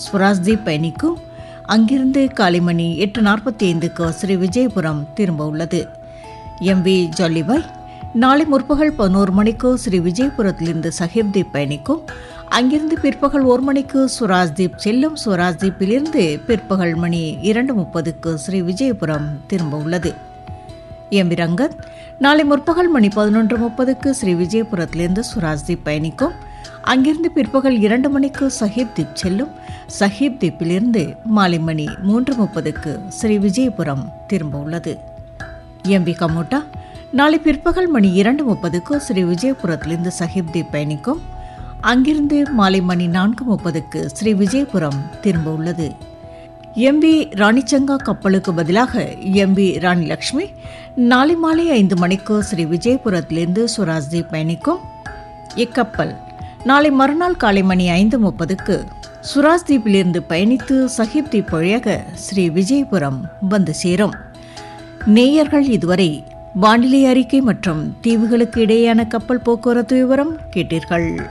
ஸ்வராஜ்தீப் பயணிக்கும் அங்கிருந்து காலை மணி எட்டு நாற்பத்தி ஐந்துக்கு ஸ்ரீ விஜயபுரம் திரும்ப உள்ளது எம்வி ஜாலிபாய் நாளை முற்பகல் பதினோரு மணிக்கு ஸ்ரீ விஜயபுரத்திலிருந்து சஹிப்தீப் பயணிக்கும் அங்கிருந்து பிற்பகல் ஒரு மணிக்கு சுராஜ்தீப் செல்லும் சுவராஜ்தீப்பிலிருந்து பிற்பகல் மணி இரண்டு முப்பதுக்கு ஸ்ரீ விஜயபுரம் திரும்ப உள்ளது எம்பி ரங்கத் நாளை முற்பகல் மணி பதினொன்று முப்பதுக்கு ஸ்ரீ விஜயபுரத்திலிருந்து சுராஜ்தீப் பயணிக்கும் அங்கிருந்து பிற்பகல் இரண்டு மணிக்கு சஹீப் தீப் செல்லும் சஹீப் தீப்பிலிருந்து மாலை மணி மூன்று முப்பதுக்கு ஸ்ரீ விஜயபுரம் திரும்ப உள்ளது எம்பி கமோட்டா நாளை பிற்பகல் மணி இரண்டு முப்பதுக்கு ஸ்ரீ விஜயபுரத்திலிருந்து சஹிப் தீப் பயணிக்கும் அங்கிருந்து மாலை மணி நான்கு முப்பதுக்கு ஸ்ரீ விஜயபுரம் திரும்ப உள்ளது எம்பி ராணிச்சங்கா கப்பலுக்கு பதிலாக எம்பி ராணி லக்ஷ்மி நாளை மாலை ஐந்து மணிக்கு ஸ்ரீ விஜயபுரத்திலிருந்து சுராஜ்தீப் பயணிக்கும் இக்கப்பல் நாளை மறுநாள் காலை மணி ஐந்து முப்பதுக்கு சுராஜ்தீப்பிலிருந்து பயணித்து சஹிப் தீப் வழியாக ஸ்ரீ விஜயபுரம் வந்து சேரும் நேயர்கள் இதுவரை வானிலை அறிக்கை மற்றும் தீவுகளுக்கு இடையேயான கப்பல் போக்குவரத்து விவரம் கேட்டீர்கள்